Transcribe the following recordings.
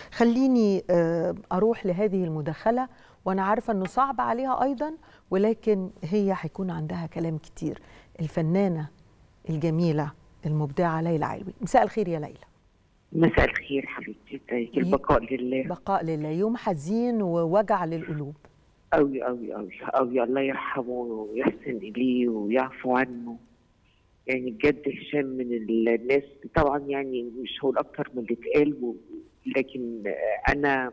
خليني اروح لهذه المداخله وانا عارفه انه صعب عليها ايضا ولكن هي هيكون عندها كلام كتير الفنانه الجميله المبدعه ليلى علوي مساء الخير يا ليلى مساء الخير حبيبتي ازيك البقاء لله بقاء لله يوم حزين ووجع للقلوب أوي أوي أوي أوي الله يرحمه ويحسن إليه ويعفو عنه يعني بجد هشام من الناس طبعا يعني مش هقول أكتر من اللي اتقال لكن أنا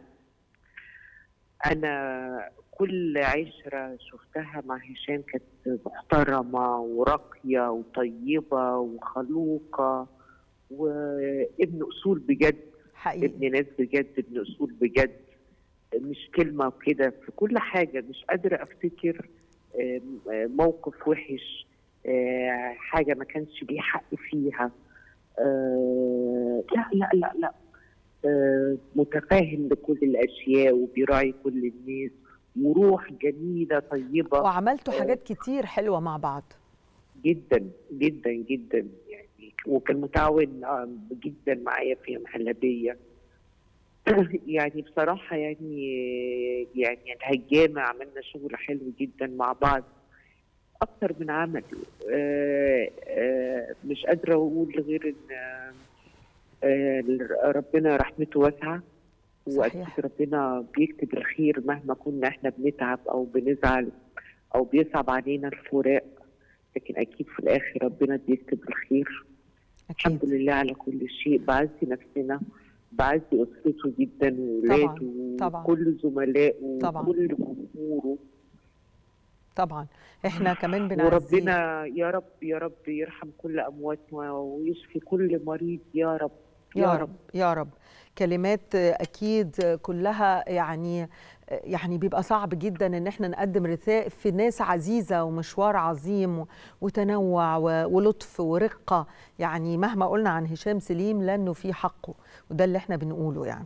أنا كل عشرة شفتها مع هشام كانت محترمة وراقية وطيبة وخلوقة وابن أصول بجد حقيقي ابن ناس بجد ابن أصول بجد مش كلمة وكده في كل حاجة مش قادرة أفتكر موقف وحش حاجة ما كانش ليه حق فيها لا لا لا لا متفاهم لكل الأشياء وبيراعي كل الناس وروح جميلة طيبة وعملتوا حاجات كتير حلوة مع بعض جدا جدا جدا يعني وكان متعاون جدا معايا في محلبيه يعني بصراحة يعني يعني الهجامة عملنا شغل حلو جدا مع بعض أكتر من عمل آآ آآ مش قادرة أقول غير إن ربنا رحمته واسعة وأكيد ربنا بيكتب الخير مهما كنا إحنا بنتعب أو بنزعل أو بيصعب علينا الفراق لكن أكيد في الآخر ربنا بيكتب الخير أكيد. الحمد لله على كل شيء بعزي نفسنا بعزي اسرته جدا وولاده وكل زملائه وكل جمهوره طبعا احنا كمان بنعزيه وربنا يا رب يا رب يرحم كل امواتنا ويشفي كل مريض يا رب يا, يا رب. رب يا رب كلمات اكيد كلها يعني يعني بيبقى صعب جدا ان احنا نقدم رثاء في ناس عزيزه ومشوار عظيم وتنوع ولطف ورقه يعني مهما قلنا عن هشام سليم لانه في حقه وده اللي احنا بنقوله يعني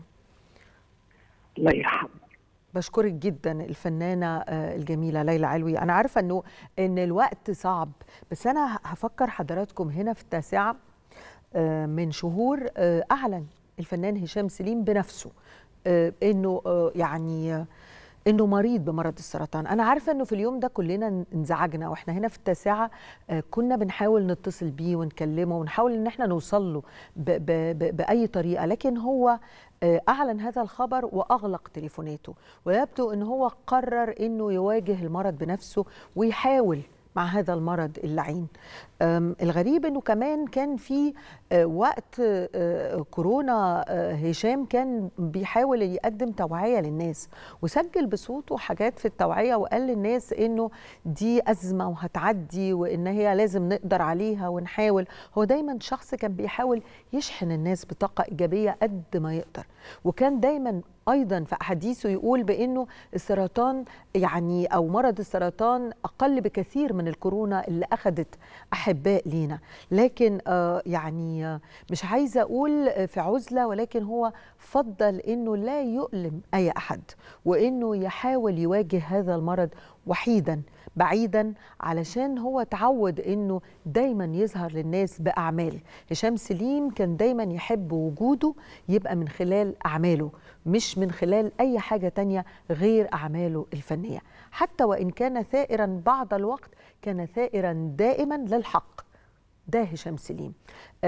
الله يرحمه بشكرك جدا الفنانه الجميله ليلى علوي انا عارفه انه ان الوقت صعب بس انا هفكر حضراتكم هنا في التاسعه من شهور اعلن الفنان هشام سليم بنفسه انه يعني انه مريض بمرض السرطان انا عارفه انه في اليوم ده كلنا انزعجنا واحنا هنا في التاسعه كنا بنحاول نتصل بيه ونكلمه ونحاول ان احنا نوصل له ب ب ب باي طريقه لكن هو اعلن هذا الخبر واغلق تليفوناته ويبدو ان هو قرر انه يواجه المرض بنفسه ويحاول مع هذا المرض اللعين الغريب انه كمان كان في وقت كورونا هشام كان بيحاول يقدم توعيه للناس وسجل بصوته حاجات في التوعيه وقال للناس انه دي ازمه وهتعدي وان هي لازم نقدر عليها ونحاول هو دايما شخص كان بيحاول يشحن الناس بطاقه ايجابيه قد ما يقدر وكان دايما ايضا في احاديثه يقول بانه السرطان يعني او مرض السرطان اقل بكثير من الكورونا اللي اخذت احباء لينا لكن آه يعني آه مش عايزه اقول في عزله ولكن هو فضل انه لا يؤلم اي احد وانه يحاول يواجه هذا المرض وحيدا بعيدا علشان هو تعود انه دايما يظهر للناس باعمال هشام سليم كان دايما يحب وجوده يبقى من خلال اعماله مش من خلال اي حاجه تانية غير اعماله الفنيه حتى وان كان ثائرا بعض الوقت كان ثائرا دائما للحق ده هشام سليم